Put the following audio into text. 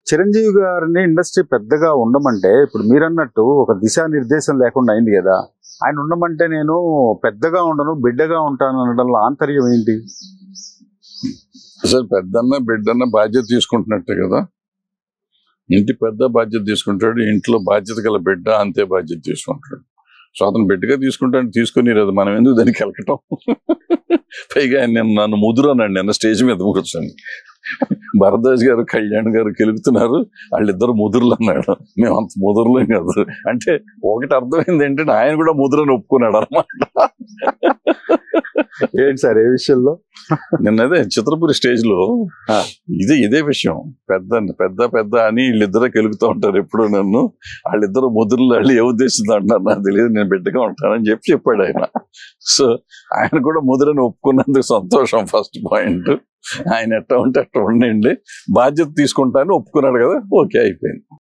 చిరంజీవి గారిని ఇండస్ట్రీ పెద్దగా ఉండమంటే ఇప్పుడు మీరన్నట్టు ఒక దిశానిర్దేశం లేకుండా అయింది కదా ఆయన ఉండమంటే నేను పెద్దగా ఉండను బిడ్డగా ఉంటాను అనడంలో ఆంతర్యం ఏంటి అసలు పెద్దన్న బిడ్డన్న బాధ్యత తీసుకుంటున్నట్టే కదా ఇంటి పెద్ద బాధ్యత తీసుకుంటాడు ఇంట్లో బాధ్యత గల బిడ్డ అంతే బాధ్యత తీసుకుంటాడు సో అతను బిడ్డగా తీసుకుంటాడు తీసుకుని లేదు మనం ఎందుకు దానికి వెళ్ళటం పైగా ఆయన నిన్న నన్ను ముదురన్నాడు నిన్న స్టేజ్ మీద కూర్చొని భరద్వాజ్ గారు కళ్యాణ్ గారు కెలుగుతున్నారు వాళ్ళిద్దరు ముదురులు అన్నాడు మేము అంత ముదురులేం కాదు అంటే ఒకటి అర్థమైంది ఏంటంటే ఆయన కూడా ముదురని ఒప్పుకున్నాడు అనమాట ఏంటి సార్ ఏ విషయంలో నిన్నదే చిత్రపురి స్టేజ్ లో ఆ. ఇదే ఇదే విషయం పెద్ద పెద్ద పెద్ద అని వీళ్ళిద్దరే కెలుగుతూ ఉంటారు ఎప్పుడు నన్ను వాళ్ళిద్దరు ముద్రలు వాళ్ళు ఏ ఉద్దేశంతో అంటారు నాకు తెలియదు నేను బిడ్డగా ఉంటానని చెప్పి చెప్పాడు ఆయన సో ఆయన కూడా ముద్రని ఒప్పుకున్నందుకు సంతోషం ఫస్ట్ పాయింట్ ఆయన ఎట్లా ఉంటే అట్లా ఉండండి బాధ్యత తీసుకుంటాను ఒప్పుకున్నాడు కదా ఓకే అయిపోయింది